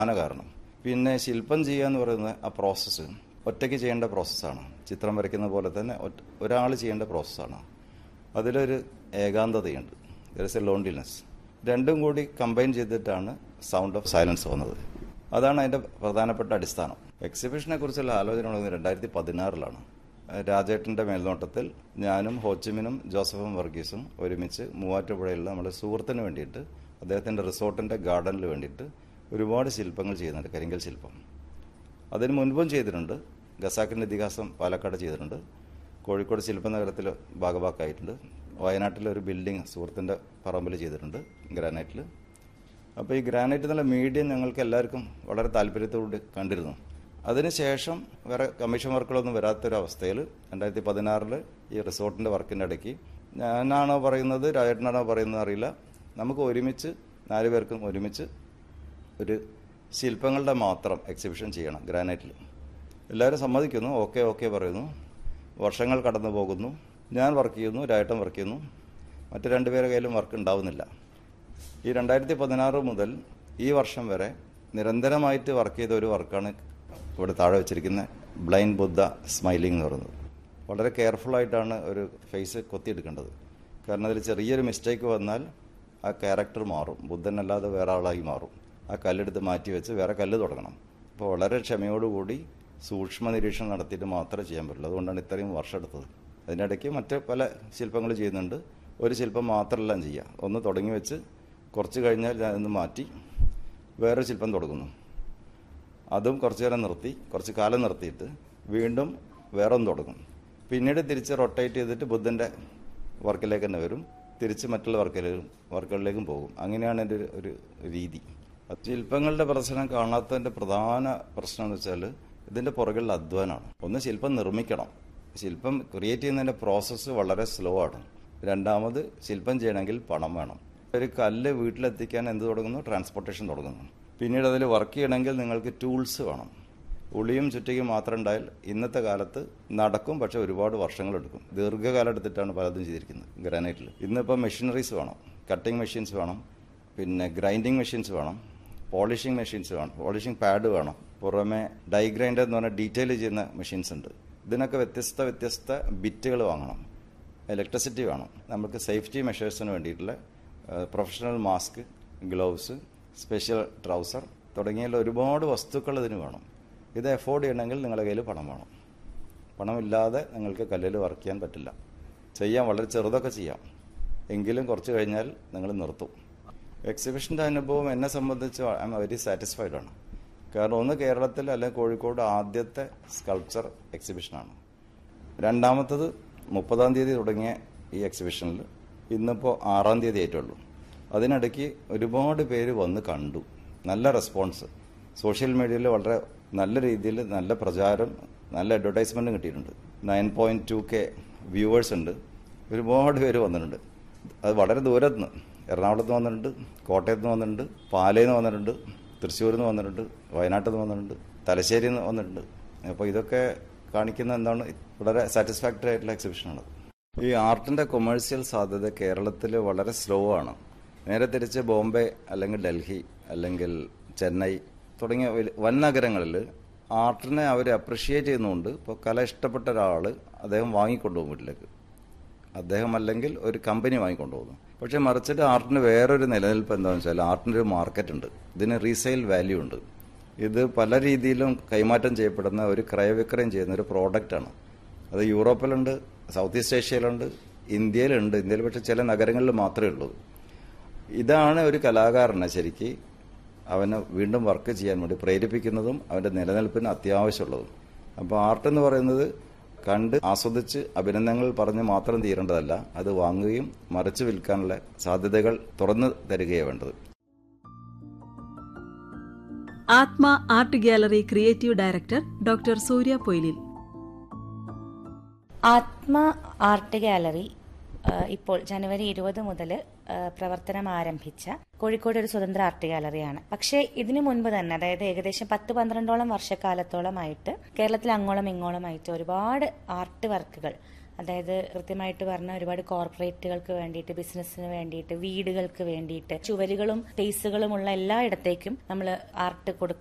പ്രധാന കാരണം പിന്നെ ശില്പം ചെയ്യുക എന്ന് പറയുന്നത് ആ പ്രോസസ്സ് ഒറ്റയ്ക്ക് ചെയ്യേണ്ട പ്രോസസ്സാണ് ചിത്രം വരയ്ക്കുന്ന പോലെ തന്നെ ഒരാൾ ചെയ്യേണ്ട പ്രോസസ്സാണ് അതിലൊരു ഏകാന്തതയുണ്ട് ദർ ഇസ് എ ലോൺലിനെസ് രണ്ടും കൂടി കമ്പൈൻ ചെയ്തിട്ടാണ് സൗണ്ട് ഓഫ് സൈലൻസ് വന്നത് അതാണ് അതിൻ്റെ പ്രധാനപ്പെട്ട അടിസ്ഥാനം എക്സിബിഷനെ കുറിച്ചുള്ള ആലോചന ഉള്ളത് രണ്ടായിരത്തി പതിനാറിലാണ് രാജേട്ടൻ്റെ മേൽനോട്ടത്തിൽ ഞാനും ഹോച്ചിമിനും ജോസഫും വർഗീസും ഒരുമിച്ച് മൂവാറ്റുപുഴയിലുള്ള നമ്മുടെ സുഹൃത്തിന് വേണ്ടിയിട്ട് അദ്ദേഹത്തിൻ്റെ റിസോർട്ടിൻ്റെ ഗാർഡനിൽ വേണ്ടിയിട്ട് ഒരുപാട് ശില്പങ്ങൾ ചെയ്യുന്നുണ്ട് കരിങ്കൽ ശില്പം അതിന് മുൻപും ചെയ്തിട്ടുണ്ട് ഖസാക്കിൻ്റെ ഇതിഹാസം പാലക്കാട് ചെയ്തിട്ടുണ്ട് കോഴിക്കോട് ശില്പനഗരത്തിൽ ഭാഗഭാക്കായിട്ടുണ്ട് വയനാട്ടിലെ ഒരു ബിൽഡിംഗ് സുഹൃത്തിൻ്റെ പറമ്പിൽ ചെയ്തിട്ടുണ്ട് ഗ്രാനൈറ്റിൽ അപ്പോൾ ഈ ഗ്രാനൈറ്റ് എന്നുള്ള മീഡിയം ഞങ്ങൾക്ക് എല്ലാവർക്കും വളരെ താല്പര്യത്തോട് കണ്ടിരുന്നു അതിനുശേഷം വേറെ കമ്മീഷൻ വർക്കുകളൊന്നും വരാത്തൊരവസ്ഥയിൽ രണ്ടായിരത്തി പതിനാറിൽ ഈ റിസോർട്ടിൻ്റെ വർക്കിൻ്റെ ഇടയ്ക്ക് ഞാനാണോ പറയുന്നത് രാജേട്ടനാണോ പറയുന്നത് അറിയില്ല നമുക്ക് ഒരുമിച്ച് നാല് പേർക്കും ഒരുമിച്ച് ഒരു ശില്പങ്ങളുടെ മാത്രം എക്സിബിഷൻ ചെയ്യണം ഗ്രാനൈറ്റിൽ എല്ലാവരും സമ്മതിക്കുന്നു ഓക്കെ ഓക്കെ പറയുന്നു വർഷങ്ങൾ കടന്നു പോകുന്നു ഞാൻ വർക്ക് ചെയ്യുന്നു രായട്ടൻ വർക്ക് ചെയ്യുന്നു മറ്റു രണ്ടുപേരുടെ കയ്യിലും വർക്ക് ഉണ്ടാവുന്നില്ല ഈ രണ്ടായിരത്തി പതിനാറ് മുതൽ ഈ വർഷം വരെ നിരന്തരമായിട്ട് വർക്ക് ചെയ്ത ഒരു വർക്കാണ് ഇവിടെ താഴെ വെച്ചിരിക്കുന്ന ബ്ലൈൻഡ് ബുദ്ധ സ്മൈലിംഗ് എന്ന് പറയുന്നത് വളരെ കെയർഫുൾ ആയിട്ടാണ് ഒരു ഫേസ് കൊത്തിയെടുക്കേണ്ടത് കാരണം അതിൽ ചെറിയൊരു മിസ്റ്റേക്ക് വന്നാൽ ആ ക്യാരക്ടർ മാറും ബുദ്ധനല്ലാതെ വേറെ ആളായി മാറും ആ കല്ലെടുത്ത് മാറ്റി വെച്ച് വേറെ കല്ല് തുടങ്ങണം അപ്പോൾ വളരെ ക്ഷമയോടുകൂടി സൂക്ഷ്മ നിരീക്ഷണം നടത്തിയിട്ട് മാത്രമേ ചെയ്യാൻ പറ്റുള്ളൂ അതുകൊണ്ടാണ് ഇത്രയും വർഷം എടുത്തത് അതിനിടയ്ക്ക് മറ്റ് പല ശില്പങ്ങൾ ചെയ്യുന്നുണ്ട് ഒരു ശില്പം മാത്രമെല്ലാം ചെയ്യുക ഒന്ന് തുടങ്ങി വെച്ച് കുറച്ച് കഴിഞ്ഞാൽ ഞാനൊന്ന് മാറ്റി വേറൊരു ശില്പം തുടങ്ങുന്നു അതും കുറച്ച് നേരം നിർത്തി കുറച്ച് കാലം നിർത്തിയിട്ട് വീണ്ടും വേറെ ഒന്ന് തുടങ്ങും പിന്നീട് തിരിച്ച് റൊട്ടേറ്റ് ചെയ്തിട്ട് ബുദ്ധൻ്റെ വർക്കിലേക്ക് തന്നെ വരും തിരിച്ച് മറ്റുള്ള വർക്കിലേക്കും വർക്കുകളിലേക്കും പോകും അങ്ങനെയാണ് എൻ്റെ ഒരു ഒരു രീതി ശില്പങ്ങളുടെ പ്രശ്നം കാണാത്തതിൻ്റെ പ്രധാന പ്രശ്നം എന്ന് വെച്ചാൽ ഇതിൻ്റെ പുറകിലുള്ള അധ്വാനമാണ് ഒന്ന് ശില്പം നിർമ്മിക്കണം ശില്പം ക്രിയേറ്റ് ചെയ്യുന്നതിൻ്റെ പ്രോസസ്സ് വളരെ സ്ലോ ആണ് രണ്ടാമത് ശില്പം ചെയ്യണമെങ്കിൽ പണം വേണം ഒരു കല്ല് വീട്ടിലെത്തിക്കാൻ എന്ത് തുടങ്ങുന്നു ട്രാൻസ്പോർട്ടേഷൻ തുടങ്ങുന്നു പിന്നീട് അതിൽ വർക്ക് ചെയ്യണമെങ്കിൽ നിങ്ങൾക്ക് ടൂൾസ് വേണം ഉളിയും ചുറ്റിയും മാത്രം ഉണ്ടായാൽ ഇന്നത്തെ കാലത്ത് നടക്കും പക്ഷെ ഒരുപാട് വർഷങ്ങളെടുക്കും ദീർഘകാലം എടുത്തിട്ടാണ് പലതും ചെയ്തിരിക്കുന്നത് ഗ്രാനൈറ്റിൽ ഇന്നിപ്പോൾ മെഷീനറീസ് വേണം കട്ടിംഗ് മെഷീൻസ് വേണം പിന്നെ ഗ്രൈൻഡിങ് മെഷീൻസ് വേണം പോളിഷിംഗ് മെഷീൻസ് വേണം പോളിഷിംഗ് പാഡ് വേണം പുറമെ ഡൈ ഗ്രൈൻഡർ എന്ന് പറഞ്ഞാൽ ഡീറ്റെയിൽ ചെയ്യുന്ന മെഷീൻസ് ഉണ്ട് ഇതിനൊക്കെ വ്യത്യസ്ത വ്യത്യസ്ത ബിറ്റുകൾ വാങ്ങണം ഇലക്ട്രിസിറ്റി വേണം നമുക്ക് സേഫ്റ്റി മെഷേഴ്സിന് വേണ്ടിയിട്ടുള്ള professional mask gloves special trouser തുടങ്ങിയ ഒരുപാട് വസ്തുക്കൾ ഇതിന് വേണം ഇത് എഫോർഡ് ചെയ്യണമെങ്കിൽ നിങ്ങളുടെ കയ്യിൽ പണം വേണം പണമില്ലാതെ നിങ്ങൾക്ക് കല്ലിൽ വർക്ക് ചെയ്യാൻ പറ്റില്ല ചെയ്യാം വളരെ ചെറുതൊക്കെ ചെയ്യാം എങ്കിലും കുറച്ച് കഴിഞ്ഞാൽ നിങ്ങൾ നിർത്തും എക്സിബിഷൻ്റെ അനുഭവം എന്നെ സംബന്ധിച്ച് ഐ എം വെരി സാറ്റിസ്ഫൈഡ് ആണ് കാരണം ഒന്ന് കേരളത്തിൽ അല്ലെങ്കിൽ കോഴിക്കോട് ആദ്യത്തെ സ്കൾപ്ചർ എക്സിബിഷനാണ് രണ്ടാമത്തത് മുപ്പതാം തീയതി തുടങ്ങിയ ഈ എക്സിബിഷനിൽ ഇന്നിപ്പോൾ ആറാം തീയതി ആയിട്ടുള്ളൂ അതിനിടയ്ക്ക് ഒരുപാട് പേര് വന്ന് കണ്ടു നല്ല റെസ്പോൺസ് സോഷ്യൽ മീഡിയയിൽ വളരെ നല്ല രീതിയിൽ നല്ല പ്രചാരം നല്ല അഡ്വർടൈസ്മെൻറ്റും കിട്ടിയിട്ടുണ്ട് nine point two K viewers ഉണ്ട് ഒരുപാട് പേര് വന്നിട്ടുണ്ട് അത് വളരെ ദൂരത്ത് നിന്ന് എറണാകുളത്ത് നിന്ന് വന്നിട്ടുണ്ട് കോട്ടയത്ത് നിന്ന് വന്നിട്ടുണ്ട് പാലയിൽ നിന്ന് വന്നിട്ടുണ്ട് തൃശ്ശൂരിൽ നിന്ന് വന്നിട്ടുണ്ട് വയനാട്ടിൽ നിന്ന് വന്നിട്ടുണ്ട് തലശ്ശേരിയിൽ നിന്ന് വന്നിട്ടുണ്ട് അപ്പോൾ ഇതൊക്കെ കാണിക്കുന്ന എന്താണ് വളരെ സാറ്റിസ്ഫാക്ടറി ആയിട്ടുള്ള എക്സിബിഷനാണ് ഈ ആർട്ടിൻ്റെ കൊമേഴ്സ്യൽ സാധ്യത കേരളത്തിൽ വളരെ സ്ലോ ആണ് നേരെ തിരിച്ച് ബോംബെ അല്ലെങ്കിൽ ഡൽഹി അല്ലെങ്കിൽ ചെന്നൈ തുടങ്ങിയ വൻ നഗരങ്ങളിൽ ആർട്ടിനെ അവർ അപ്രിഷിയേറ്റ് ചെയ്യുന്നുണ്ട് ഇപ്പോൾ കല ഇഷ്ടപ്പെട്ട ഒരാൾ അദ്ദേഹം വാങ്ങിക്കൊണ്ടുപോകും വീട്ടിലേക്ക് അദ്ദേഹം അല്ലെങ്കിൽ ഒരു കമ്പനി വാങ്ങിക്കൊണ്ടുപോകുന്നു പക്ഷേ മറിച്ചിട്ട് ആർട്ടിന് വേറൊരു നിലനിൽപ്പ് എന്താണെന്ന് വെച്ചാൽ ആർട്ടിന് ഒരു മാർക്കറ്റ് ഉണ്ട് ഇതിന് റീസെയിൽ വാല്യൂ ഉണ്ട് ഇത് പല രീതിയിലും കൈമാറ്റം ചെയ്യപ്പെടുന്ന ഒരു ക്രയവിക്രയം ചെയ്യുന്ന ഒരു പ്രോഡക്റ്റാണ് അത് യൂറോപ്പിലുണ്ട് സൗത്ത് ഈസ്റ്റ് ഏഷ്യയിലുണ്ട് ഇന്ത്യയിലുണ്ട് ഇന്ത്യയിൽ പക്ഷേ ചില നഗരങ്ങളിൽ മാത്രമേ ഉള്ളൂ ഇതാണ് ഒരു കലാകാരനെ ശരിക്ക് അവനെ വീണ്ടും വർക്ക് ചെയ്യാൻ വേണ്ടി പ്രേരിപ്പിക്കുന്നതും അവൻ്റെ നിലനിൽപ്പിന് അത്യാവശ്യമുള്ളതും അപ്പോൾ ആർട്ട് എന്ന് പറയുന്നത് കണ്ട് ആസ്വദിച്ച് അഭിനന്ദനങ്ങൾ പറഞ്ഞ് മാത്രം തീരേണ്ടതല്ല അത് വാങ്ങുകയും മറിച്ച് വിൽക്കാനുള്ള സാധ്യതകൾ തുറന്നു തരികയാണ് വേണ്ടത് Athma art gallery creative director doctor Surya പൊയ്ലിൽ ആത്മ ആർട്ട് ഗാലറി ഇപ്പോൾ ജനുവരി ഇരുപത് മുതൽ പ്രവർത്തനം ആരംഭിച്ച കോഴിക്കോട് ഒരു സ്വതന്ത്ര ആർട്ട് ഗാലറിയാണ് പക്ഷേ ഇതിനു മുൻപ് തന്നെ അതായത് ഏകദേശം പത്ത് പന്ത്രണ്ടോളം വർഷക്കാലത്തോളമായിട്ട് കേരളത്തിൽ അങ്ങോളം ഇങ്ങോളമായിട്ട് ഒരുപാട് ആർട്ട് വർക്കുകൾ അതായത് കൃത്യമായിട്ട് പറഞ്ഞ ഒരുപാട് കോർപ്പറേറ്റുകൾക്ക് വേണ്ടിയിട്ട് ബിസിനസ്സിന് വേണ്ടിയിട്ട് വീടുകൾക്ക് വേണ്ടിയിട്ട് ചുവരുകളും സ്പേസുകളും ഉള്ള എല്ലായിടത്തേക്കും നമ്മൾ ആർട്ട് കൊടുക്കും